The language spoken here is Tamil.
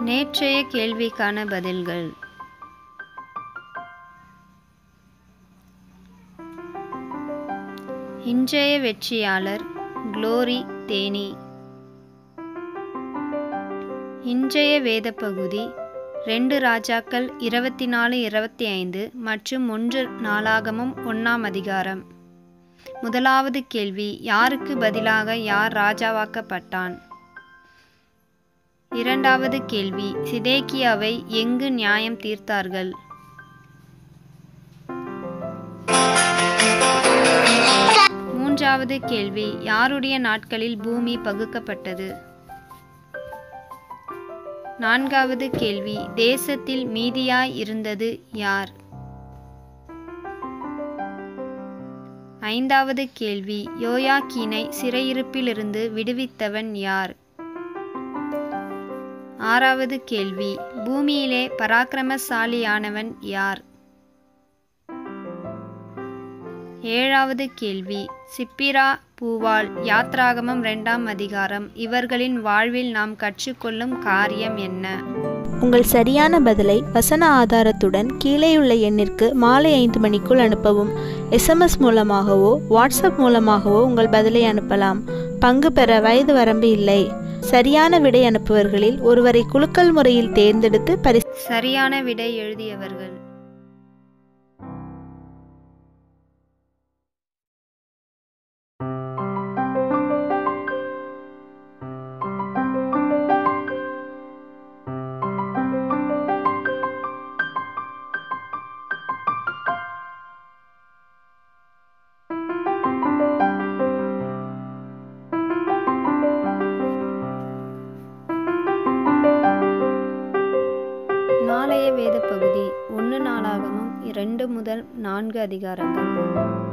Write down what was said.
நேற்றைய கேள்விக்கான பதில்கள் இன்றைய வெற்றியாளர் குளோரி தேனி இன்றைய வேத பகுதி ரெண்டு ராஜாக்கள் இருபத்தி நாலு இருபத்தி ஐந்து மற்றும் ஒன்று நாளாகமும் ஒன்றாம் அதிகாரம் முதலாவது கேள்வி யாருக்கு பதிலாக யார் ராஜாவாக்கப்பட்டான் இரண்டாவது கேள்வி சிதேக்கியாவை எங்கு நியாயம் தீர்த்தார்கள் மூன்றாவது கேள்வி யாருடைய நாட்களில் பூமி பகுக்கப்பட்டது நான்காவது கேள்வி தேசத்தில் மீதியாய் இருந்தது யார் ஐந்தாவது கேள்வி யோயாக்கீனை சிறையிருப்பிலிருந்து விடுவித்தவன் யார் ஆறாவது கேள்வி பூமியிலே பராக்கிரமசாலியானவன் யார் ஏழாவது கேள்வி சிப்பிரா பூவால் யாத்ராகமம் ரெண்டாம் அதிகாரம் இவர்களின் வாழ்வில் நாம் கற்றுக்கொள்ளும் காரியம் என்ன உங்கள் சரியான பதிலை வசன ஆதாரத்துடன் கீழேயுள்ள எண்ணிற்கு மாலை ஐந்து மணிக்குள் அனுப்பவும் எஸ்எம்எஸ் மூலமாகவோ வாட்ஸ்அப் மூலமாகவோ உங்கள் பதிலை அனுப்பலாம் பங்கு பெற வயது வரம்பு இல்லை சரியான விடை அனுப்புவர்களில் ஒருவரை குலுக்கல் முறையில் தேர்ந்தெடுத்து பரிசு சரியான விடை எழுதியவர்கள் நாளைய வேத பகுதி ஒன்று நாளாகவும் இரண்டு முதல் நான்கு அதிகாரங்கள்